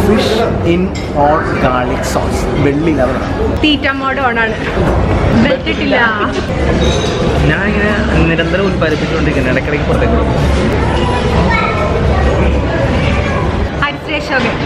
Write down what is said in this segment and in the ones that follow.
Fish in hot garlic sauce വെള്ളി ലെവലാണ് തീറ്റ mode ഓണാണ് ബെറ്റിട്ടില്ല ഞാനിങ്ങനെ നിരന്തരം ഉൽപ്പാദിപ്പിച്ചുകൊണ്ടിരിക്കുന്നത് ഇടയ്ക്കിടയ്ക്ക് പുറത്തേക്ക് വിടും ഹരിശ്രേഷോകൻ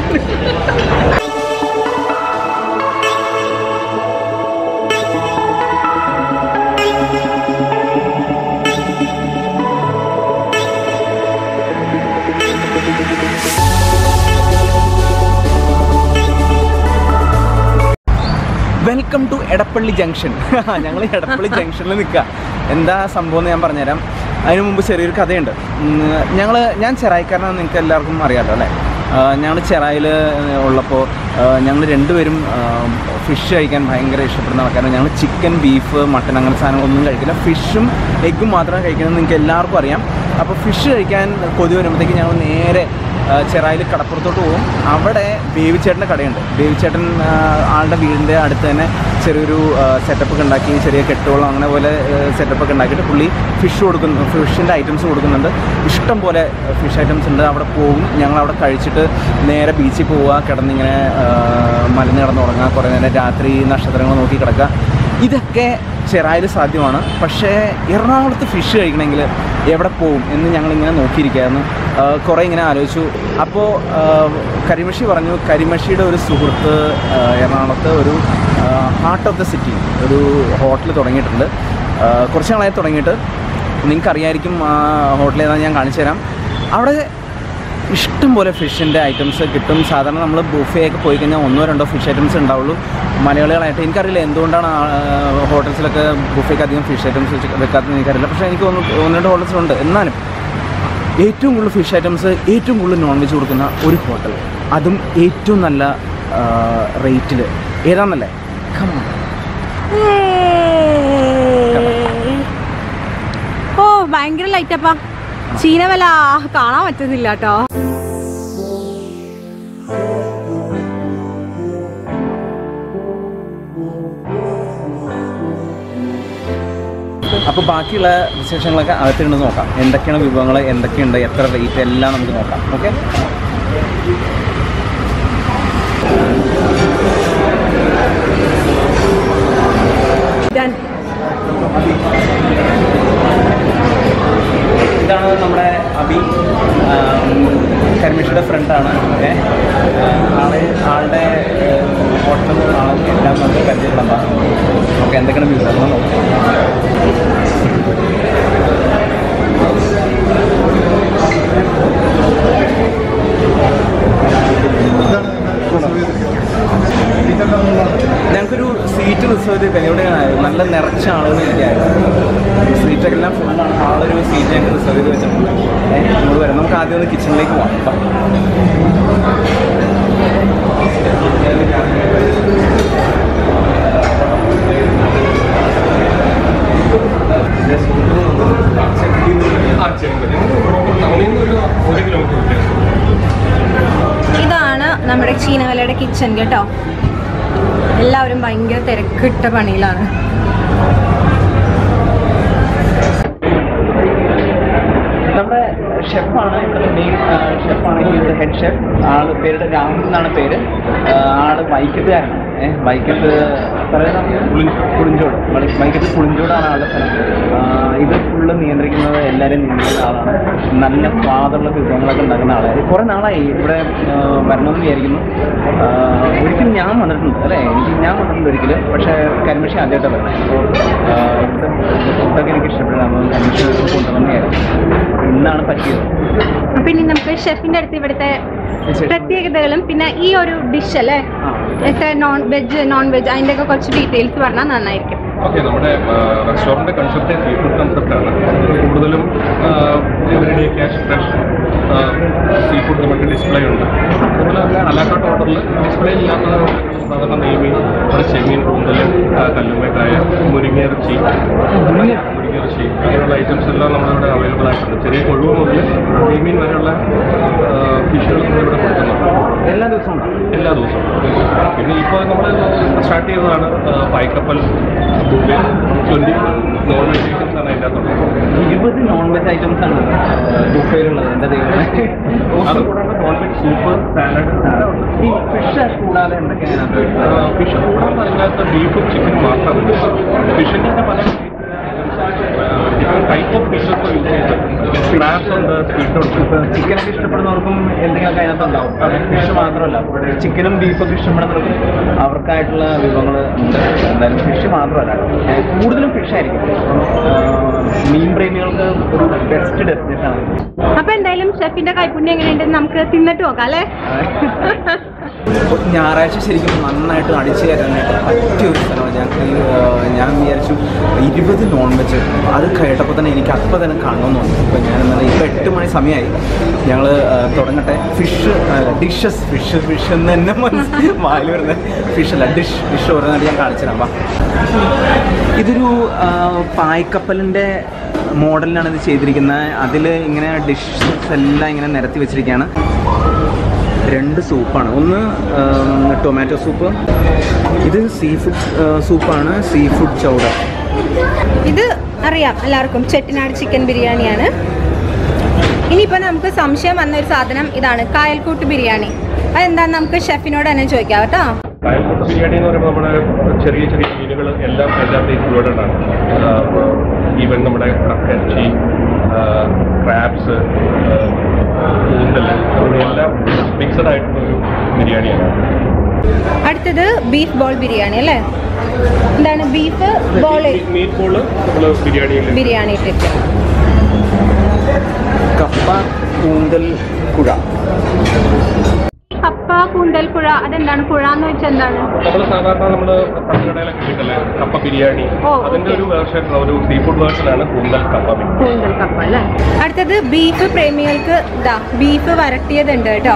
വെൽക്കം ടു എടപ്പള്ളി ജംഗ്ഷൻ ഞങ്ങൾ എടപ്പള്ളി ജംഗ്ഷനിൽ നിൽക്കുക എന്താ സംഭവം എന്ന് ഞാൻ പറഞ്ഞുതരാം അതിനു മുമ്പ് ചെറിയൊരു കഥയുണ്ട് ഞങ്ങൾ ഞാൻ ചെറായിക്കാരനാണെന്ന് നിങ്ങൾക്ക് എല്ലാവർക്കും അറിയാമല്ലോ അല്ലേ ഞങ്ങൾ ചെറായിൽ ഉള്ളപ്പോൾ ഞങ്ങൾ രണ്ടുപേരും ഫിഷ് കഴിക്കാൻ ഭയങ്കര ഇഷ്ടപ്പെടുന്ന ആൾക്കാരാണ് ഞങ്ങൾ ചിക്കൻ ബീഫ് മട്ടൻ അങ്ങനെ സാധനങ്ങളൊന്നും കഴിക്കില്ല ഫിഷും എഗ്ഗും മാത്രമേ കഴിക്കുന്നത് നിങ്ങൾക്ക് എല്ലാവർക്കും അറിയാം അപ്പോൾ ഫിഷ് കഴിക്കാൻ കൊതി വരുമ്പോഴത്തേക്ക് ഞങ്ങൾ നേരെ ചെറായിൽ കടപ്പുറത്തോട്ട് പോകും അവിടെ ബേബിച്ചേട്ടൻ്റെ കടയുണ്ട് ബേബിച്ചേട്ടൻ ആ, ആളുടെ വീടിൻ്റെ അടുത്ത് തന്നെ ചെറിയൊരു സെറ്റപ്പ് ഒക്കെ ഉണ്ടാക്കി ചെറിയ കെട്ടുകളും അങ്ങനെ പോലെ സെറ്റപ്പ് ഒക്കെ ഉണ്ടാക്കിയിട്ട് പുള്ളി ഫിഷ് കൊടുക്കുന്നു ഫിഷിൻ്റെ ഐറ്റംസ് കൊടുക്കുന്നുണ്ട് ഇഷ്ടം പോലെ ഫിഷ് ഐറ്റംസ് ഉണ്ട് അവിടെ പോകും ഞങ്ങൾ അവിടെ കഴിച്ചിട്ട് നേരെ ബീച്ചിൽ പോവുക കിടന്നിങ്ങനെ ആ, മലന്ന് കിടന്ന് ഉറങ്ങുക കുറേ നേരം രാത്രി നക്ഷത്രങ്ങൾ നോക്കി കിടക്കുക ഇതൊക്കെ ചെറായിൽ സാധ്യമാണ് പക്ഷേ എറണാകുളത്ത് ഫിഷ് കഴിക്കണമെങ്കിൽ എവിടെ പോകും എന്ന് ഞങ്ങളിങ്ങനെ നോക്കിയിരിക്കുകയായിരുന്നു ആ, കുറേ ഇങ്ങനെ ആലോചിച്ചു അപ്പോൾ കരിമഷി പറഞ്ഞു കരിമഷിയുടെ ഒരു സുഹൃത്ത് ആ, എറണാകുളത്ത് ഒരു ഹാർട്ട് ഓഫ് ദ സിറ്റി ഒരു ഹോട്ടൽ തുടങ്ങിയിട്ടുണ്ട് ആ, കുറച്ച് നാളായി തുടങ്ങിയിട്ട് നിങ്ങൾക്ക് അറിയായിരിക്കും ആ ഹോട്ടൽ ഏതാണെന്ന് ഞാൻ കാണിച്ചു തരാം അവിടെ ഇഷ്ടം പോലെ ഫിഷിൻ്റെ ഐറ്റംസ് കിട്ടും സാധാരണ നമ്മൾ ബുഫേ ഒക്കെ പോയി കഴിഞ്ഞാൽ ഒന്നോ രണ്ടോ ഫിഷ് ഐറ്റംസ് ഉണ്ടാവുള്ളൂ മലയാളികളായിട്ട് എനിക്കറിയില്ല എന്തുകൊണ്ടാണ് ആ, ഹോട്ടൽസിലൊക്കെ ബുഫേക്ക് അധികം ഫിഷ് ഐറ്റംസ് വെക്കാത്തതെന്ന് എനിക്കറിയില്ല പക്ഷേ എനിക്ക് ഒന്ന് ഒന്ന് രണ്ട് ഹോട്ടൽസിലുണ്ട് എന്നാലും ഏറ്റവും കൂടുതൽ ഫിഷ് ഐറ്റംസ് ഏറ്റവും കൂടുതൽ നോൺ വെജ് കൊടുക്കുന്ന ഒരു ഹോട്ടൽ അതും ഏറ്റവും നല്ല റേറ്റിൽ ഏതാണെന്നല്ലേ Come on. ഓ ഭയങ്കര ലൈറ്റപ്പാ ചീനവല കാണാൻ പറ്റുന്നില്ല കേട്ടോ അപ്പോൾ ബാക്കിയുള്ള വിശേഷങ്ങളൊക്കെ അകത്തിരുന്ന് നോക്കാം എന്തൊക്കെയാണ് വിഭവങ്ങൾ എന്തൊക്കെയുണ്ട് എത്ര റേറ്റ് എല്ലാം നമുക്ക് നോക്കാം ഓക്കെ Done. ഇതാണ് നമ്മുടെ അബി കരിമിഷിയുടെ ഫ്രണ്ടാണ് ഏ ആള് ആളുടെ ഹോട്ടലും ആളും എല്ലാം നമുക്ക് പരിചയപ്പെടാം നമുക്ക് എന്തൊക്കെയാണ് വിവരങ്ങൾ നോക്കാം ഞങ്ങൾക്കൊരു സീറ്റ് റിസർവ് ചെയ്ത് എവിടെയാണ് നല്ല നിറച്ച ആളുകൾ ഇരിക്കുകയായിരുന്നു സീറ്റൊക്കെ എല്ലാം ഫുള്ളാണ് ആളൊരു സീറ്റ് ഞങ്ങൾക്ക് റിസർവ് ചെയ്ത് വെച്ചിട്ടുണ്ട് ഏഹ് നമ്മൾ വരാം നമുക്ക് ആദ്യം ഒന്ന് കിച്ചണിലേക്ക് പോകാം കേട്ടോ ഇതാണ് നമ്മുടെ ചീനവലയുടെ കിച്ചൺ കേട്ടോ എല്ലാവരും ഭയങ്കര തിരക്കിട്ട പണിയിലാണ് നമ്മുടെ ഷെഫാണ് മെയിൻ ഷെഫാണ് ഇത് ഹെഡ് ഷെഫ് ആള് പേരുടെ രാഹുൽ എന്നാണ് പേര് ആ, ആള് വൈക്കത്തുകാരനാണ് ഏഹ് വൈക്കത്ത് പറയുന്ന പുളിഞ്ചോട് വൈ- വൈക്കത്ത് പുളിഞ്ചോടാണ് ആളുടെ സ്ഥലം ആ, ഇത് ഫുള്ള് നിയന്ത്രിക്കുന്നത് എല്ലാവരും നിയന്ത്രിക്കുന്ന ആളാണ് നല്ല സ്വാദുള്ള വിഭവങ്ങളൊക്കെ ഉണ്ടാക്കുന്ന ആളാണ് കുറേ നാളായി ഇവിടെ ആ, വരണമെന്ന് വിചാരിക്കുന്നു ആ, ഒരിക്കലും ഞാൻ വന്നിട്ടുണ്ട് അല്ലേ എനിക്ക് ഞാൻ വന്നിട്ടുണ്ട് ഒരിക്കലും പക്ഷേ കരിമഷി ആദ്യമായിട്ടാണ് വരുന്നത് ഇവിടുത്തെ ഫുഡൊക്കെ എനിക്ക് ഇഷ്ടപ്പെടുന്നത് കരിമഷി കൊണ്ടുവന്നു ഇന്നാണ് പറ്റിയത് അപ്പൊ ഇനി നമുക്ക് ഷെഫിന്റെ അടുത്ത് ഇവിടുത്തെ പ്രത്യേകതകളും പിന്നെ ഈ ഒരു ഡിഷ് അല്ലേ ആ എത്ര നോൺ വെജ് നോൺ വെജ് അതിന്റെ ഒക്കെ കുറച്ച് ഡീറ്റെയിൽസ് പറഞ്ഞാൽ നന്നായിരിക്കും ഓക്കെ നമ്മുടെ റെസ്റ്റോറൻറ്റ് കൺസെപ്റ്റ് സീ ഫുഡ് കൺസെപ്റ്റാണ് കൂടുതലും everyday cash fresh seafood നമുക്ക് ഡിസ്പ്ലേ ഉണ്ട് അതുപോലെ അലാക്കാട്ട് ഓർഡറിൽ ഡിസ്പ്ലേ ഇല്ലാത്ത സാധാരണ നെയ്മീൻ നമ്മുടെ ചെമ്മീൻ കൂന്തൽ കല്ലുമ്മക്കായ മുരിങ്ങയിറച്ചി മുരിങ്ങയിറച്ചി അങ്ങനെയുള്ള ഐറ്റംസ് എല്ലാം നമ്മളിവിടെ അവൈലബിൾ ആയിട്ടുണ്ട് ചെറിയ കൊഴുവ് മുതൽ നെയ്മീൻ വരെയുള്ള ഫിഷുകൾ നമ്മളിവിടെ കൊടുക്കുന്നുണ്ട് എല്ലാ ദിവസവും ഉണ്ടോ? എല്ലാ ദിവസവും പിന്നെ ഇപ്പോൾ നമ്മൾ സ്റ്റാർട്ട് ചെയ്തതാണ് ആ, പായ്ക്കപ്പൽ ട്വൻറ്റി നോൺ വെജ് ഐറ്റംസ് ആണ് അതിൻ്റെ അകത്തുള്ളത് ഇരുപത് നോൺ വെജ് ഐറ്റംസ് ആണ് ബുഫേയിലുള്ളത് എൻ്റെ ദൈവമേ അത് കൂടാതെ നോൺ വെജ് സൂപ്പ് സാലഡ് ഈ ഫിഷ് കൂടാതെ എന്തൊക്കെയാണ് അതിനകത്ത്? ഫിഷ് കൂടാതെ അതിനകത്ത് ബീഫും ചിക്കനും മാത്രമാണ് ഫിഷിൻ്റെ തന്നെ പല ടൈപ്പ് ഓഫ് ഫിഷസ് യൂസ് ചെയ്തിട്ടുണ്ട് ക്രാബ്സ് ഉണ്ട് സ്ക്വിഡ് ഉണ്ട് ഇപ്പൊ ചിക്കനൊക്കെ ഇഷ്ടപ്പെടുന്നവർക്കും എന്തെങ്കിലുമൊക്കെ അതിനകത്ത് ഉണ്ടാവും ഫിഷ് മാത്രമല്ല ചിക്കനും ബീഫൊക്കെ ഇഷ്ടപ്പെടുന്നവർക്കും അവർക്കായിട്ടുള്ള വിഭവങ്ങൾ ഉണ്ട് എന്തായാലും ഫിഷ് മാത്രമല്ല ഏഹ് കൂടുതലും ഫിഷ് ആയിരിക്കും ആഹ് മീൻ പ്രേമികൾക്ക് ഒരു ബെസ്റ്റ് ഡെസ്റ്റിനേഷൻ ആണ് അപ്പൊ എന്തായാലും ഷെഫിന്റെ കൈപ്പുണ്യം എങ്ങനെയുണ്ടെന്ന് നമുക്ക് തിന്നിട്ട് നോക്കാം അല്ലേ ഞായറാഴ്ച ശരിക്കും നന്നായിട്ട് അടിച്ചു കയറാനായിട്ട് പറ്റിയ ഒരു സ്ഥലമാണ് ഞാൻ ഈ, ആ, ഞാൻ വിചാരിച്ചു ഇരുപത് നോൺ വെജ് അത് കേട്ടപ്പോൾ തന്നെ എനിക്ക് അപ്പം തന്നെ കാണണമെന്ന് തോന്നി ഇപ്പം ഞാൻ എന്നാൽ ഇപ്പം എട്ട് മണി സമയമായി ഞങ്ങൾ തുടങ്ങട്ടെ ഫിഷ് ഡിഷസ് ഫിഷ് ഫിഷ് എന്ന് തന്നെ മനസ്സ് വായിൽ വരുന്ന ഫിഷ് അല്ല ഡിഷ് ഡിഷ് ഓരോന്നായിട്ട് ഞാൻ കാണിച്ചു തരാം വാ ഇതൊരു ആ, പായ്ക്കപ്പലിൻ്റെ മോഡലിലാണ് ഇത് ചെയ്തിരിക്കുന്നത് അതിൽ ഇങ്ങനെ ഡിഷസ് എല്ലാം ഇങ്ങനെ നിരത്തി വെച്ചിരിക്കുകയാണ് രണ്ട് സൂപ്പാണ് ഒന്ന് ഉം, ടൊമാറ്റോ സൂപ്പ് ഇത് സീ ഫുഡ് സൂപ്പാണ് സീ ഫുഡ് ചൗഡർ ഇത് അറിയാം എല്ലാവർക്കും ചെട്ടിനാട് ചിക്കൻ ബിരിയാണിയാണ് ഇനിയിപ്പോൾ നമുക്ക് സംശയം വന്ന ഒരു സാധനം ഇതാണ് കായൽക്കൂട്ട് ബിരിയാണി അതെന്താന്ന് നമുക്ക് ഷെഫിനോട് തന്നെ ചോദിക്കാം കേട്ടോ കായൽക്കൂട്ട് ബിരിയാണി എന്ന് പറയുമ്പോൾ നമ്മുടെ ചെറിയ ചെറിയ മീനുകൾ എല്ലാം അതിനകത്ത് ഇൻക്ലൂഡഡ് ആണ് ഈവൻ നമ്മുടെ ഇറച്ചി ക്രാബ്സ് കൂന്തൽ എല്ലാം മിക്സഡ് ആയിട്ടുള്ള ഒരു ബിരിയാണിയാണ് അടുത്തത് ബീഫ് ബോൾ ബിരിയാണി അല്ലേ എന്താണ് ബീഫ് ബോൾ മീറ്റ് ബോള് നമ്മൾ ബിരിയാണിയിൽ ബിരിയാണി ഇട്ടിട്ട് കപ്പ കൂന്തൽ കുഴ കപ്പ കൂന്തൽ പുഴ അതെന്താണ് പുഴ എന്ന് വെച്ചാൽ എന്താണ് നമ്മൾ സാധാരണ നമ്മൾ തട്ടുകടയിലൊക്കെ കിട്ടില്ലേ കപ്പ ബിരിയാണി ഓ, അതിന്റെ okay. ഒരു വേർഷൻ ഒരു സീ ഫുഡ് വേർഷനാണ് കൂന്തൽ കപ്പ ബിരിയാണി കൂന്തൽ കപ്പ അല്ലേ അടുത്തത് ബീഫ് പ്രേമികൾക്ക് ഇതാ ബീഫ് വരട്ടിയതുണ്ട് കേട്ടോ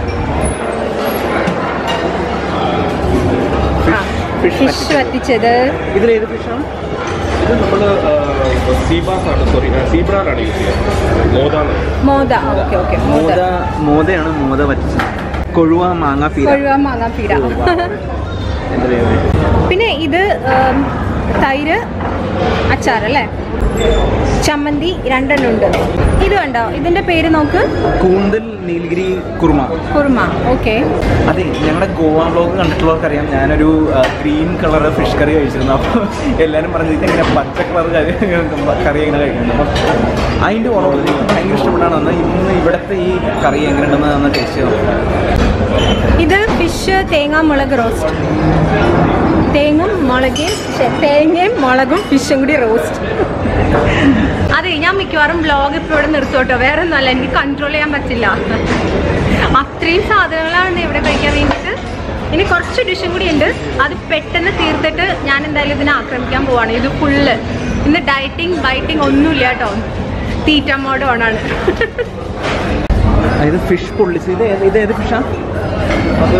ഫിഷ് വറ്റിച്ചത് ഇതിലേത് ഫിഷാണ് ഇത് നമ്മൾ സീബാസ് ആണ് സോറി സീബ്രാറാണ് യൂസ് ചെയ്യുന്നത് മോദാണ് മോദ ഓക്കെ ഓക്കെ മോദ മോദ മോദയാണ് മോദ വറ്റിച്ചത് കൊഴുവ മാങ്ങ പീര കൊഴുവ മാങ്ങാ പീട എന്താ ദൈവമേ. പിന്നെ ഇത് ഉം, തൈര് അച്ചാർ അല്ലേ ചമ്മന്തി രണ്ടെണ്ണം ഉണ്ട് ഇത് കണ്ടോ ഇതിന്റെ പേര് നോക്ക് കൂന്തൽ നീലഗിരി കുറുമ കുർമ ഓക്കെ അതെ ഞങ്ങളുടെ ഗോവ വ്ളോഗ് കണ്ടിട്ടുള്ളവർക്കറിയാം ഞാനൊരു ഗ്രീൻ കളർ ഫിഷ് കറി കഴിച്ചിരുന്നു അപ്പോൾ എല്ലാവരും പറഞ്ഞു ഇങ്ങനെ പച്ച കളർ കറി കറി എങ്ങനെ കഴിക്കുന്നുണ്ട് അപ്പം അതിൻ്റെ ഓർമ്മ എനിക്ക് ഭയങ്കര ഇഷ്ടപ്പെട്ടാണ് വന്നത് ഇന്ന് ഇവിടുത്തെ ഈ കറി എങ്ങനെയുണ്ടെന്ന് ഒന്ന് ടേസ്റ്റ് ചെയ്ത് നോക്കാം ഇത് ഫിഷ് തേങ്ങ മുളക് റോസ്റ്റ് തേങ്ങും മുളകും ശ്ശെ, തേങ്ങയും മുളകും ഫിഷും കൂടി റോസ്റ്റ് അതെ ഞാൻ മിക്കവാറും വ്ലോഗ് ഇപ്പോൾ ഇവിടെ നിർത്തോട്ടോ വേറെ ഒന്നുമല്ല എനിക്ക് കൺട്രോൾ ചെയ്യാൻ പറ്റില്ല അത്രയും സാധനങ്ങളാണ് ഇവിടെ കഴിക്കാൻ വേണ്ടിയിട്ട് ഇനി കുറച്ച് ഡിഷും കൂടി ഉണ്ട് അത് പെട്ടെന്ന് തീർത്തിട്ട് ഞാൻ എന്തായാലും ഇതിനെ ആക്രമിക്കാൻ പോവാണ് ഇത് ഫുള്ള് ഇന്ന് ഡയറ്റിംഗ് ബൈറ്റിംഗ് ഒന്നുമില്ല കേട്ടോ തീറ്റ മോഡ് ഓണാണ് ഇത് ഫിഷ് പൊള്ളിച്ച് ഇത് ഏത്- ഇത് ഏത് ഫിഷാണ് അത്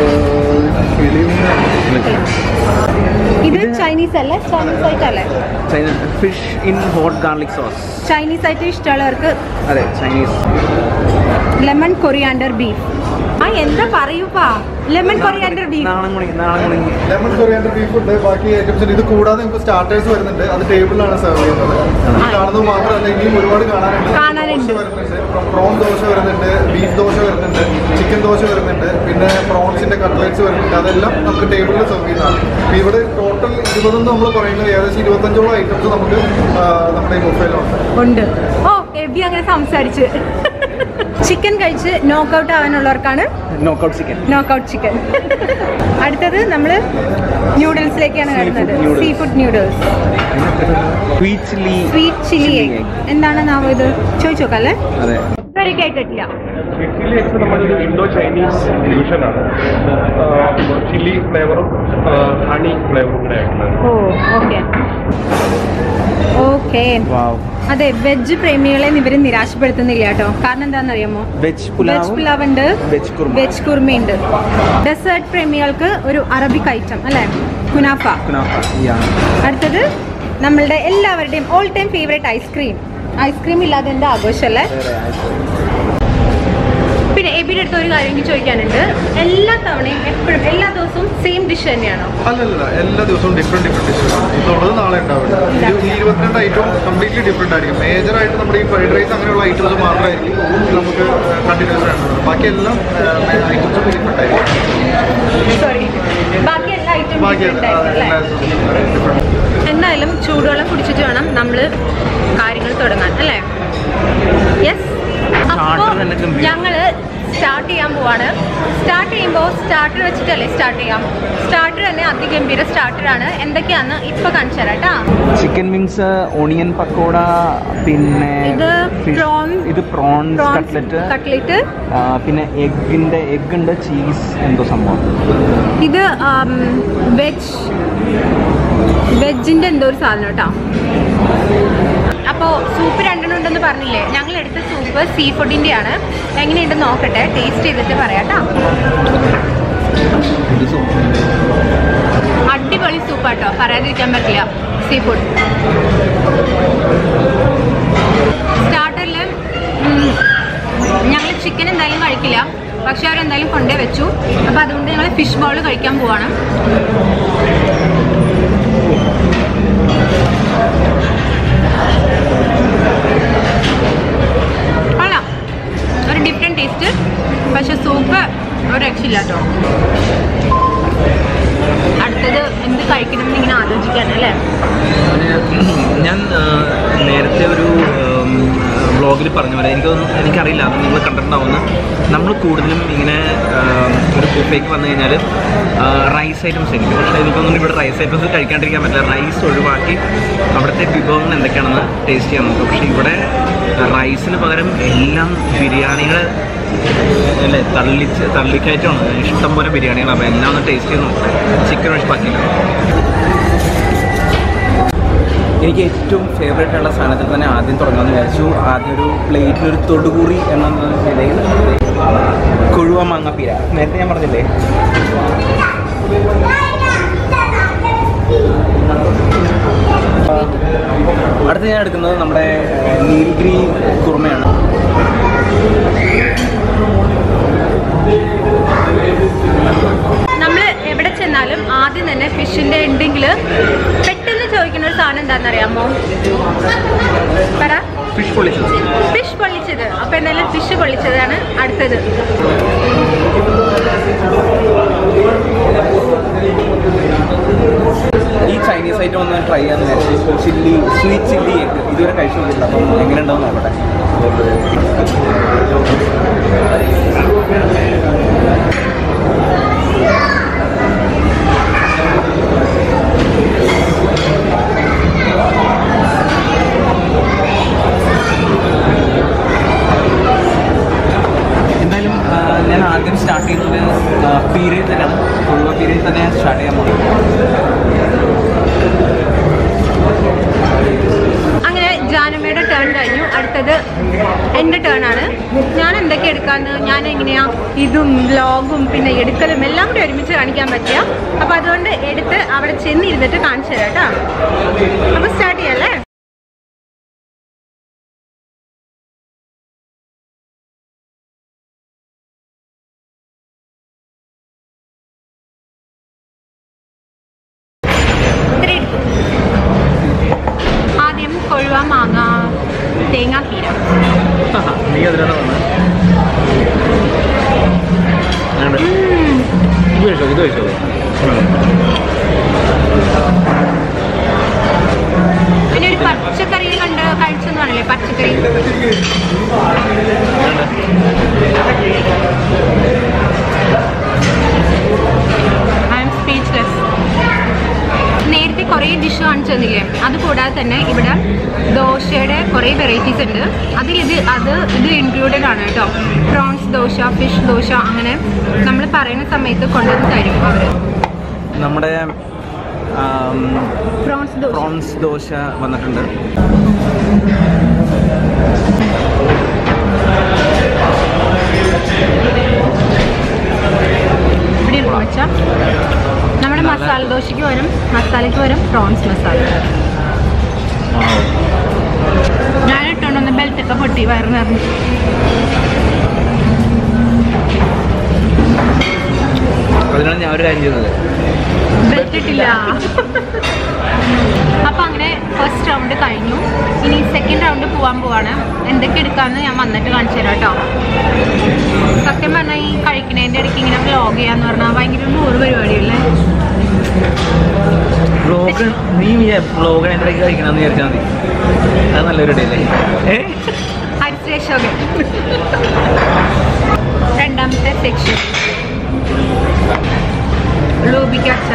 ഇത് ചൈനീസ് അല്ലേ ചൈനീസ് ആയിട്ടല്ലേ fish in hot garlic sauce Chinese ആയിട്ട് ഇഷ്ടമുള്ളവർക്ക് അതെ ചൈനീസ് ലെമൺ കൊറിയാണ്ടർ ബീഫ് ആ എന്താ പറയൂപ്പാ ലെമൺ കൊറിയാണ്ടർ ബീഫ് നാളം കുണി നാളം കുണി ലെമൺ കൊറിയാണ്ടർ ബീഫ് ഉണ്ട് ബാക്കി ഐറ്റംസ് ഉണ്ട് ഇത് കൂടാതെ നമുക്ക് സ്റ്റാർട്ടേഴ്സ് വരുന്നുണ്ട് അത് ടേബിളിലാണ് സെർവ് ചെയ്യുന്നത് ഈ കാണുന്നത് മാത്രമല്ല ഇനിയും ഒരുപാട് കാണാനുണ്ട് കാണാനുണ്ട്. ദോശ വരുന്നുണ്ട് പ്രോൺ ദോശ വരുന്നുണ്ട് ബീഫ് ദോശ വരുന്നുണ്ട് ചിക്കൻ ദോശ വരുന്നുണ്ട് പിന്നെ പ്രോൺസിന്റെ കട്ട്ലറ്റ്സ് വരുന്നുണ്ട് അതെല്ലാം നമുക്ക് ടേബിളിൽ സെർവ് ചെയ്യുന്നതാണ് ഇപ്പൊ ഇവിടെ ടോട്ടൽ ഇരുപതെന്ന് നമ്മൾ പറയുന്നത് ഏകദേശം ഇരുപത്തഞ്ചോളം ഐറ്റംസ് നമുക്ക് ആ, നമ്മുടെ ഈ ബുഫയിലുണ്ട് ഉണ്ട് ഓ എബി അങ്ങനെ സംസാരിച്ച് ചിക്കൻ കഴിച്ച് നോക്കൗട്ട് ആവാനുള്ളവർക്കാണ് നോക്കൗട്ട് ചിക്കൻ നോക്കൗട്ട് ചിക്കൻ അടുത്തത് നമ്മൾ ന്യൂഡിൽസിലേക്കാണ് Seafood വരുന്നത് noodles. Seafood noodles sweet chilli sweet chilli egg എന്താണ് നാം ഇത് ചോദിച്ചു നോക്കാം അല്ലേ അതെ ഇതുവരെ കേട്ടിട്ടില്ല ചില്ലി എക്സ് നമ്മളൊരു ഇൻഡോ ചൈനീസ് ഫ്യൂഷനാണ് ചില്ലി ഫ്ലേവറും ഹണി ഫ്ലേവറും കൂടെ ആയിട്ടുള്ളത് ഓ ഓക്കെ ഓക്കെ വാവ് അതെ വെജ് പ്രേമികളെ ഇവർ നിരാശപ്പെടുത്തുന്നില്ല കേട്ടോ കാരണം എന്താണെന്ന് അറിയാമോ വെജ് വെജ് പുലാവും പുലാവ് ഉണ്ട് വെജ് കുറുമ വെജ് കുർമയുണ്ട് ഡെസേർട്ട് പ്രേമികൾക്ക് ഒരു അറബിക് ഐറ്റം അല്ലേ കുനാഫ കുനാഫ യാ അടുത്തത് നമ്മളുടെ എല്ലാവരുടെയും all time favourite ice cream ice cream ഇല്ലാതെ എന്താ ആഘോഷമല്ലേ പിന്നെ എബിയുടെ അടുത്ത് ഒരു കാര്യം എനിക്ക് ചോദിക്കാനുണ്ട് എല്ലാ തവണയും എപ്പോഴും എല്ലാ ദിവസവും സെയിം ഡിഷ് ഡിഷ് തന്നെയാണോ അല്ലല്ല എല്ലാ ദിവസവും ഡിഫറെന്റ് ഡിഫറെന്റ് ഡിഷസ് ഇന്നുള്ളത് നാളെ ഉണ്ടാവില്ല ഇത് ഈ ഇരുപത്തിരണ്ട് ഐറ്റം കംപ്ലീറ്റ്ലി ഡിഫറെന്റ് ആയിരിക്കും മേജർ ആയിട്ട് നമ്മുടെ ഈ ഫ്രൈഡ് റൈസ് അങ്ങനെയുള്ള ഐറ്റംസ് മാത്രമായിരിക്കും നമുക്ക് കണ്ടിന്യൂസ് ആയിട്ടുള്ളത് ബാക്കി എല്ലാം ഐറ്റംസും ഡിഫറെന്റ് ആയിരിക്കും സോറി ബാക്കി എല്ലാ ഐറ്റം ബാക്കി എല്ലാ ഡിഫറെന്റ് എന്തായാലും ചൂടുവെള്ളം കുടിച്ചിട്ട് വേണം നമ്മൾ കാര്യങ്ങൾ തുടങ്ങാൻ അല്ലേ യെസ് അപ്പോൾ Starter തന്നെ ഗംഭീരം. ഞങ്ങള് സ്റ്റാർട്ട് ചെയ്യാൻ പോവാണ് സ്റ്റാർട്ട് ചെയ്യുമ്പോൾ സ്റ്റാർട്ടർ വെച്ചിട്ടല്ലേ സ്റ്റാർട്ട് ചെയ്യാം സ്റ്റാർട്ടർ തന്നെ അതിഗംഭീര സ്റ്റാർട്ടറാണ് എന്തൊക്കെയാന്ന് ഇപ്പൊ കാണിച്ചു തരാം കേട്ടാ ചിക്കൻ വിങ്സ് ഓണിയൻ പക്കോട പിന്നെ ഇത് fish- prawns- ഇത് പ്രോൺസ് കട്ട്ലറ്റ് കട്ട്ലേറ്റ് പിന്നെ എഗിന്റെ എഗ് ഉണ്ട് ചീസ് എന്തോ സംഭവം ഇത് വെജ് വെജിന്റെ എന്തോ ഒരു സാധനം കേട്ടോ അപ്പോൾ സൂപ്പ് രണ്ടെണ്ണം ഉണ്ടെന്ന് പറഞ്ഞില്ലേ ഞങ്ങൾ എടുത്ത സൂപ്പ് സീ ഫുഡിന്റെ ആണ് എങ്ങനെയുണ്ടെന്ന് നോക്കട്ടെ ടേസ്റ്റ് ചെയ്തിട്ട് പറയാം കേട്ടോ ഇത് സൂപ്പ് അടിപൊളി സൂപ്പാട്ടോ പറയാതിരിക്കാൻ പറ്റില്ല സീ ഫുഡ് സ്റ്റാർട്ടറിൽ ഞങ്ങൾ ചിക്കൻ എന്തായാലും കഴിക്കില്ല പക്ഷെ അവരെന്തായാലും കൊണ്ടേ വെച്ചു അപ്പോൾ അതുകൊണ്ട് ഞങ്ങൾ ഫിഷ് ബോൾ കഴിക്കാൻ പോവാണ് കൊള്ളാം ഒരു ഡിഫറെൻറ്റ് ടേസ്റ്റ് പക്ഷെ സൂപ്പ് ഒരു രക്ഷയില്ല കേട്ടോ അടുത്തത് എന്ത് കഴിക്കണം എന്ന് ഇങ്ങനെ ആലോചിക്കാണ് അല്ലേ ഞാൻ ആ, നേരത്തെ ഒരു വ്ളോഗിൽ പറഞ്ഞ പോലെ എനിക്കൊന്നും എനിക്കറിയില്ല അത് നിങ്ങൾ കണ്ടിട്ടുണ്ടാവുന്ന നമ്മൾ കൂടുതലും ഇങ്ങനെ ആ, ഒരു ബുഫേക്ക് വന്നു കഴിഞ്ഞാൽ റൈസ് ഐറ്റംസ് എനിക്ക് പക്ഷേ എനിക്കൊന്നും ഇവിടെ റൈസ് ഐറ്റംസ് കഴിക്കാണ്ടിരിക്കാൻ പറ്റില്ല റൈസ് ഒഴിവാക്കി അവിടുത്തെ വിഭവങ്ങൾ എന്തൊക്കെയാണെന്ന് ടേസ്റ്റ് ചെയ്യാൻ നോക്കും പക്ഷേ ഇവിടെ റൈസിന് പകരം എല്ലാം ബിരിയാണികൾ അല്ലേ തള്ളിച്ച് തള്ളിക്കയറ്റമാണ് ഇഷ്ടം പോലെ ബിരിയാണികൾ അപ്പോൾ എല്ലാം ഒന്ന് ടേസ്റ്റ് ചെയ്ത് നോക്കാം ചിക്കൻ ഒഴിവാക്കില്ല എനിക്ക് ഏറ്റവും ഫേവറേറ്റ് ഉള്ള സാധനത്തിൽ തന്നെ ആദ്യം തുടങ്ങാമെന്ന് വിചാരിച്ചു ആദ്യം ഒരു പ്ലേറ്റിൽ ഒരു തൊടുകൂറി എന്ന നിലയിൽ കൊഴുവ മാങ്ങാപ്പീര നേരത്തെ ഞാൻ പറഞ്ഞില്ലേ അടുത്ത് ഞാൻ എടുക്കുന്നത് നമ്മുടെ ഏഹ്, നീൽഗിരി കുറുമയാണ് നമ്മൾ എവിടെ ചെന്നാലും ആദ്യം തന്നെ ഫിഷിന്റെ ഉണ്ടെങ്കിൽ പെട്ടെന്ന് ചോദിക്കുന്ന ഒരു സാധനം എന്താണെന്നറിയാമോ പറ ഫിഷ് പൊളിച്ചത് ഫിഷ് പൊള്ളിച്ചത് അപ്പൊ എന്തായാലും ഫിഷ് പൊള്ളിച്ചതാണ് അടുത്തത് ഈ ചൈനീസ് ഐറ്റം ഒന്ന് ട്രൈ ചെയ്യാന്ന് വിചാരിച്ചു ചില്ലി സ്വീറ്റ് ചില്ലി എഗ് ഇതുവരെ കഴിച്ചു നോക്കിയില്ല അപ്പം എങ്ങനെ ഉണ്ടോ നോക്കട്ടെ എന്തായാലും ആ, ഞാൻ ആദ്യം സ്റ്റാർട്ട് ചെയ്യുന്നത് പീരിയഡ് തന്നെയാണ് കൊഴുവ പീരിയഡ് തന്നെ സ്റ്റാർട്ട് ചെയ്യാൻ പോകുന്നത് അങ്ങനെ ജാനമ്മയുടെ ടേൺ കഴിഞ്ഞു അടുത്തത് എൻ്റെ ടേൺ ആണ് ഞാൻ എന്തൊക്കെ എടുക്കാന്ന് ഞാൻ എങ്ങനെയാ ഇതും വ്ലോഗും പിന്നെ എടുക്കലും എല്ലാം കൂടി ഒരുമിച്ച് കാണിക്കാൻ പറ്റിയ അപ്പൊ അതുകൊണ്ട് എടുത്ത് അവിടെ ചെന്നിരുന്നിട്ട് കാണിച്ചു തരാം കേട്ടോ അപ്പൊ സ്റ്റാർട്ട് ചെയ്യാല്ലേ ഇത്രയും എടുക്കും ആദ്യം കൊഴുവ മാങ്ങ തേങ്ങാക്കീര നീ അതിലാണ് വന്നത് ഇത് കഴിച്ചോ ഇത് കഴിച്ചോ പിന്നെ ഒരു പച്ചക്കറി കണ്ട് കഴിച്ചെന്ന് പറഞ്ഞില്ലേ പച്ചക്കറി ഐ എം സ്പീച്ച്ലെസ് നേരത്തെ കുറേ ഡിഷ് കാണിച്ചു തന്നില്ലേ അത് കൂടാതെ തന്നെ ഇവിടെ ദോശയുടെ കുറേ വെറൈറ്റീസ് ഉണ്ട് അതിൽ ഇത് അത് ഇത് ഇൻക്ലൂഡഡ് ആണ് കേട്ടോ പ്രോൺസ് ദോശ ഫിഷ് ദോശ അങ്ങനെ നമ്മൾ പറയുന്ന സമയത്ത് കൊണ്ടുവന്ന് തരും അവർ നമ്മുടെ പ്രോൺസ് ദോശ പ്രോൺസ് ദോശ വന്നിട്ടുണ്ട് ഇവിടെ ഇരിക്കും വെച്ചാൽ നമ്മുടെ മസാല ദോശയ്ക്ക് പകരം മസാലയ്ക്ക് പകരം പ്രോൺസ് മസാല ഞാൻ ഇട്ടുകൊണ്ടൊന്ന് ബെൽറ്റൊക്കെ പൊട്ടി വയറ് നിറഞ്ഞു അതിന് അതിനാണ് ഞാൻ ഒരു കാര്യം ചെയ്തത് വെച്ചിട്ടില്ല അപ്പൊ അങ്ങനെ ഫസ്റ്റ് റൗണ്ട് കഴിഞ്ഞു ഇനി സെക്കൻഡ് റൗണ്ട് പോവാൻ പോവാണ് എന്തൊക്കെ എടുക്കാന്ന് ഞാൻ വന്നിട്ട് കാണിച്ചു തരാം കേട്ടോ സത്യം പറഞ്ഞാൽ ഈ കഴിക്കണേന്റെ ഇടയ്ക്ക് ഇങ്ങനെ വ്ലോഗ് ചെയ്യാന്ന് പറഞ്ഞാൽ ഭയങ്കര നൂറ് പരിപാടിയല്ലേ വ്ളോഗ് നീ വ്ളോഗ് എന്തൊക്കെ കഴിക്കണമെന്ന് വിചാരിച്ചാൽ മതി അത് നല്ലൊരു ഇടയല്ലേ ഏ ഹരിശ്രേഷോകൻ രണ്ടാമത്തെ സെക്ഷൻ ലൂബിക്കച്ച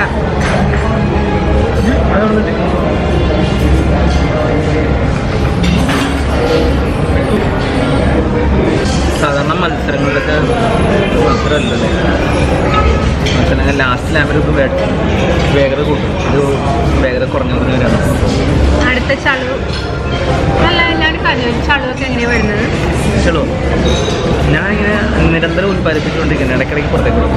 സാധാരണ മത്സരങ്ങളിലൊക്കെ മത്സരമല്ലല്ലേ മത്സരങ്ങൾ ലാസ്റ്റ് ലാമ്പിൽ ഇത് വേ- വേഗത കൂട്ടും ഇത് വേഗത കുറഞ്ഞുകൊണ്ടിരിക്കുകയാണ് അടുത്ത ചളു അല്ല ഞാൻ കഞ്ഞു ചളുവൊക്കെ എങ്ങനെയാ വരുന്നത് ചലോ ഞാനിങ്ങനെ നിരന്തരം ഉൽപ്പാദിപ്പിച്ചുകൊണ്ടിരിക്കുന്നത് ഇടയ്ക്കിടയ്ക്ക് പുറത്തേക്ക് വിടും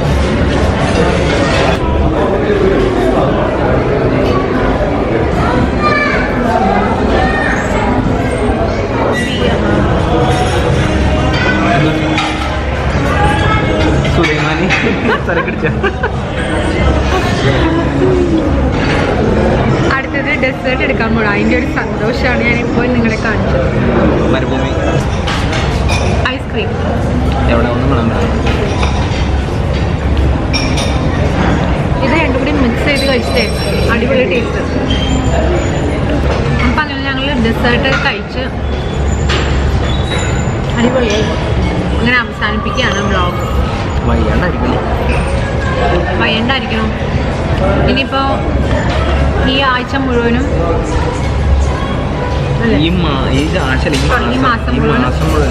സുലൈമാനി തലക്കടിച്ച അടുത്തത് ഡെസേർട്ട് എടുക്കാൻ പോകണം അതിൻ്റെ ഒരു സന്തോഷമാണ് ഞാൻ ഇപ്പോൾ നിങ്ങളെ കാണിച്ചത് മരുഭൂമി ഐസ്ക്രീം എവിടെ ഒന്നും വേണം ഇത് രണ്ടും കൂടി മിക്സ് ചെയ്ത് കഴിച്ചിട്ടേ അടിപൊളി ടേസ്റ്റ് അപ്പം അങ്ങനെ ഞങ്ങൾ ഡെസേർട്ട് കഴിച്ച് അടിപൊളിയായി അങ്ങനെ അവസാനിപ്പിക്കുകയാണ് ബ്ലോഗ് വയ്യാണ്ടായിരിക്കില്ലേ വയ്യണ്ടായിരിക്കണം ഇനിയിപ്പോൾ ഈ ആഴ്ച മുഴുവനും അല്ലേ? ഈ മാ ഈ ആഴ്ച ഈ ഈ മാസം മാസം ഈ മുഴുവൻ. മാസം മുഴുവൻ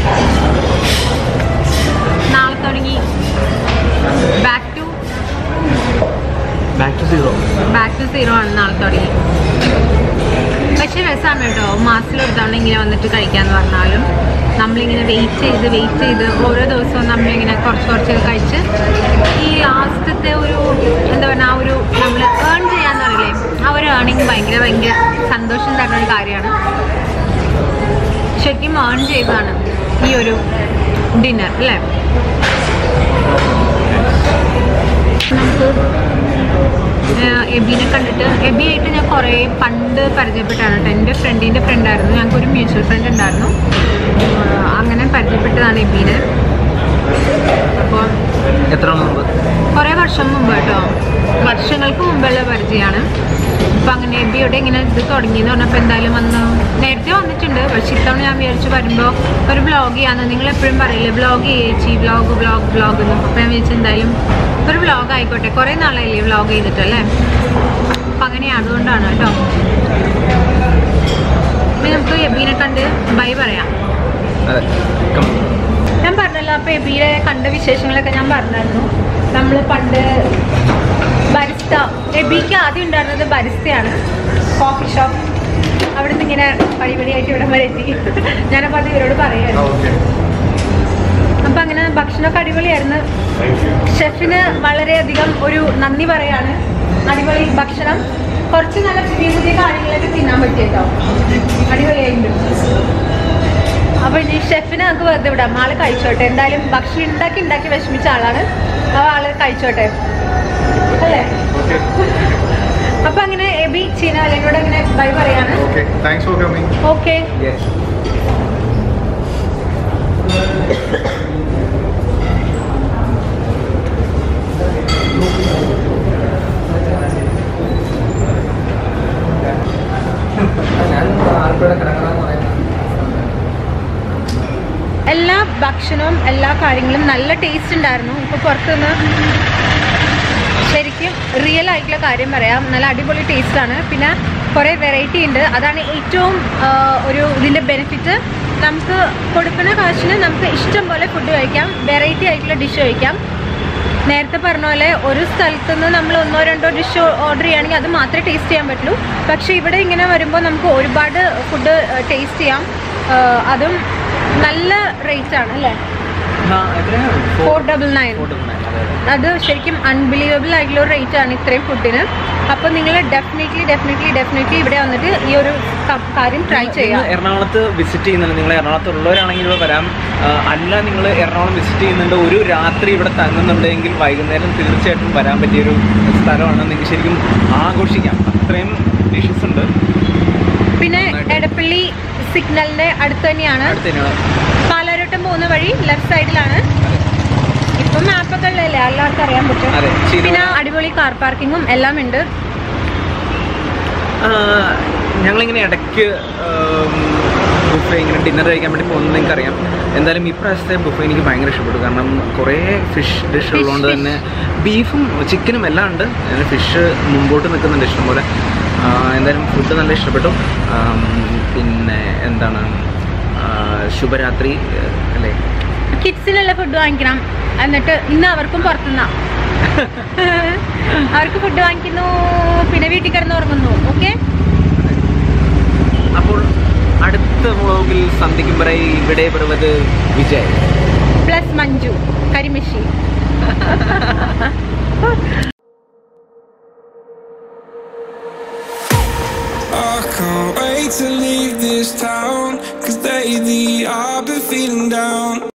നാളെ തുടങ്ങി back to back to zero back to zero ആണ് നാളെ തുടങ്ങി പക്ഷെ രസമാണ് കേട്ടോ മാസത്തിലൊരു തവണ ഇങ്ങനെ വന്നിട്ട് കഴിക്കാന്ന് പറഞ്ഞാലും നമ്മളിങ്ങനെ വെയിറ്റ് ചെയ്ത് വെയിറ്റ് ചെയ്ത് ഓരോ ദിവസവും നമ്മളിങ്ങനെ കുറച്ച് കുറച്ചൊക്കെ കഴിച്ച് ഈ ലാസ്റ്റത്തെ ഒരു എന്താ പറയുക ആ ഒരു നമ്മൾ ഏൺ ചെയ്യാന്ന് പറയില്ലേ ആ ഒരു ഏണിങ് ഭയങ്കര ഭയങ്കര സന്തോഷം തരുന്ന ഒരു കാര്യമാണ് ശരിക്കും ഏൺ ചെയ്തതാണ് ഈ ഒരു ഡിന്നർ അല്ലേ നമുക്ക് ഏഹ് എബിനെ കണ്ടിട്ട് എബി ആയിട്ട് ഞാൻ കുറേ പണ്ട് പരിചയപ്പെട്ടാണ് കേട്ടോ എൻ്റെ ഫ്രണ്ടിൻ്റെ ഫ്രണ്ടായിരുന്നു ഞങ്ങൾക്കൊരു മ്യൂച്വൽ ഫ്രണ്ട് ഉണ്ടായിരുന്നു ഏഹ് അങ്ങനെ പരിചയപ്പെട്ടതാണ് എബീനെ അപ്പോൾ എത്ര മുമ്പ് കുറേ വർഷം മുമ്പ് കേട്ടോ വർഷങ്ങൾക്ക് മുമ്പുള്ള പരിചയമാണ് അപ്പം അങ്ങനെ എബിയുടെ ഇങ്ങനെ ഇത് തുടങ്ങിയെന്ന് പറഞ്ഞപ്പോൾ എന്തായാലും വന്ന് നേരത്തെ വന്നിട്ടുണ്ട് പക്ഷെ ഇത്തവണ ഞാൻ വിചാരിച്ചു വരുമ്പോൾ ഒരു വ്ളോഗ് ചെയ്യാന്ന് നിങ്ങൾ എപ്പോഴും പറയില്ലേ വ്ളോഗ് ചേച്ചി വ്ളോഗ് വ്ളോഗ് വ്ളോഗ് എന്ന് അപ്പം ഞാൻ വിചാരിച്ചു എന്തായാലും ഒരു വ്ളോഗ് ആയിക്കോട്ടെ കുറേ നാളായില്ലേ വ്ളോഗ് ചെയ്തിട്ടല്ലേ അപ്പം അങ്ങനെ അതുകൊണ്ടാണ് കേട്ടോ ഇനി നമുക്ക് എബീനെ കണ്ട് ബൈ പറയാം അതെ come on. ഞാൻ പറഞ്ഞല്ലോ അപ്പോൾ എബിയുടെ കണ്ട വിശേഷങ്ങളൊക്കെ ഞാൻ പറഞ്ഞായിരുന്നു നമ്മൾ പണ്ട് ബരിസ്ത എബിക്ക് ആദ്യം ഉണ്ടായിരുന്നത് ബരിസ്തയാണ് കോഫി ഷോപ്പ് അവിടെ നിന്ന് ഇങ്ങനെ പടിപടിയായിട്ട് ഇവിടെ വരെ എത്തി ഞാനപ്പോൾ അത് ഇവരോട് പറയായിരുന്നു ഓക്കെ അപ്പം അങ്ങനെ ഭക്ഷണമൊക്കെ അടിപൊളിയായിരുന്നു ഷെഫിന് വളരെയധികം ഒരു നന്ദി പറയാണ് അടിപൊളി ഭക്ഷണം കുറച്ച് നല്ല പുതിയ പുതിയ കാര്യങ്ങളൊക്കെ തിന്നാൻ പറ്റിയല്ലോ അടിപൊളിയായിട്ടുണ്ട് അപ്പൊ ഇനി ഷെഫിനെ നമുക്ക് വെറുതെ വിടാം ആള് കഴിച്ചോട്ടെ എന്തായാലും ഭക്ഷണം ഉണ്ടാക്കി ഉണ്ടാക്കി വിഷമിച്ച ആളാണ് ആ ആള് കഴിച്ചോട്ടെ അല്ലേ അപ്പൊ അങ്ങനെ എബി ചീന എന്നോട് അങ്ങനെ ബൈ പറയാണ് okay thanks for coming okay Yes. ഞാൻ ആർക്കും കിടക്കണം പറയുന്നത് എല്ലാ ഭക്ഷണവും എല്ലാ കാര്യങ്ങളും നല്ല ടേസ്റ്റ് ഉണ്ടായിരുന്നു ഇപ്പൊ പുറത്തുനിന്ന് ശരിക്കും റിയൽ ആയിട്ടുള്ള കാര്യം പറയാം നല്ല അടിപൊളി ടേസ്റ്റ് ആണ് പിന്നെ കുറേ വെറൈറ്റി ഉണ്ട് അതാണ് ഏറ്റവും ആ, ഒരു ഇതിൻ്റെ ബെനിഫിറ്റ് നമുക്ക് കൊടുക്കുന്ന കാശിന് നമുക്ക് ഇഷ്ടം പോലെ ഫുഡ് കഴിക്കാം വെറൈറ്റി ആയിട്ടുള്ള ഡിഷ് കഴിക്കാം നേരത്തെ പറഞ്ഞ പോലെ ഒരു സ്ഥലത്ത് നിന്ന് നമ്മൾ ഒന്നോ രണ്ടോ ഡിഷ് ഓർഡർ ചെയ്യുകയാണെങ്കിൽ അത് മാത്രമേ ടേസ്റ്റ് ചെയ്യാൻ പറ്റുള്ളൂ പക്ഷേ ഇവിടെ ഇങ്ങനെ വരുമ്പോൾ നമുക്ക് ഒരുപാട് ഫുഡ് ടേസ്റ്റ് ചെയ്യാം ആ, അതും നല്ല റേറ്റ് ആണ് അല്ലേ ആ, എത്രയാണ്? Four Four- double nine four double nine, അതെ, അതെ. അത് ശരിക്കും അൺബിലീവബിൾ ആയിട്ടുള്ള ഒരു റേറ്റ് ആണ് ഇത്രയും ഫുഡിന് അപ്പോൾ നിങ്ങൾ ഡെഫിനറ്റ്ലി ഡെഫിനറ്റ്ലി ഡെഫിനറ്റ്ലി ഇവിടെ വന്നിട്ട് ഈ ഒരു ക- കാര്യം ട്രൈ ചെയ്യാം നിങ്ങൾ എറണാകുളത്ത് വിസിറ്റ് ചെയ്യുന്നുണ്ട് നിങ്ങൾ എറണാകുളത്തുള്ളവരാണെങ്കിൽ ഇവിടെ വരാം ആ, അല്ല നിങ്ങൾ എറണാകുളം വിസിറ്റ് ചെയ്യുന്നുണ്ട് ഒരു രാത്രി ഇവിടെ തങ്ങുന്നുണ്ടെങ്കിൽ വൈകുന്നേരം തീർച്ചയായിട്ടും വരാൻ പറ്റിയൊരു സ്ഥലമാണ് നിങ്ങൾക്ക് ശരിക്കും ആഘോഷിക്കാം അത്രയും ഡിഷസ് ഉണ്ട് പിന്നെ എടപ്പള്ളി സിഗ്നലിന്റെ അടുത്ത് തന്നെയാണ് അടുത്ത് തന്നെയാണ് പാലാരോട്ടം പോകുന്ന വഴി ലെഫ്റ്റ് സൈഡിലാണ് ഇപ്പം മാപ്പൊക്കെ ഉള്ളതല്ലേ എല്ലാവർക്കും അറിയാൻ പറ്റും അതെ ശരി പിന്നെ അടിപൊളി കാർ പാർക്കിങ്ങും എല്ലാം ഉണ്ട് ഞങ്ങളിങ്ങനെ ഇടയ്ക്ക് ബുഫേ ഇങ്ങനെ ഡിന്നർ കഴിക്കാൻ വേണ്ടി പോകുന്നത് നിങ്ങൾക്കറിയാം എന്തായാലും ഇപ്രാവശ്യത്തെ ബുഫേ എനിക്ക് ഭയങ്കര ഇഷ്ടപ്പെട്ടു കാരണം കുറേ ഫിഷ് ഡിഷ് Fish, ഉള്ളതുകൊണ്ട് fish. തന്നെ ബീഫും ചിക്കനും എല്ലാം ഉണ്ട് ഫിഷ് മുമ്പോട്ട് നിൽക്കുന്നുണ്ട് ഇഷ്ടംപോലെ ആ, എന്തായാലും ഫുഡ് നല്ല ഇഷ്ടപ്പെട്ടു ആം, പിന്നെ എന്താണ് ആ, ശുഭരാത്രി ഏഹ്, അല്ലേ കിഡ്സിനുള്ള ഫുഡ് വാങ്ങിക്കണം എന്നിട്ട് ഇന്ന് അവർക്കും പുറത്തുനിന്നാ അവർക്ക് ഫുഡ് വാങ്ങിക്കുന്നു പിന്നെ വീട്ടിൽ കിടന്ന് ഉറങ്ങുന്നു ഓക്കെ അപ്പോൾ അടുത്ത വ്ളോഗിൽ സന്ധിക്കും വരെ ഇവിടെ വരുന്നത് വിജയ് പ്ലസ് മഞ്ജു കരിമിഷി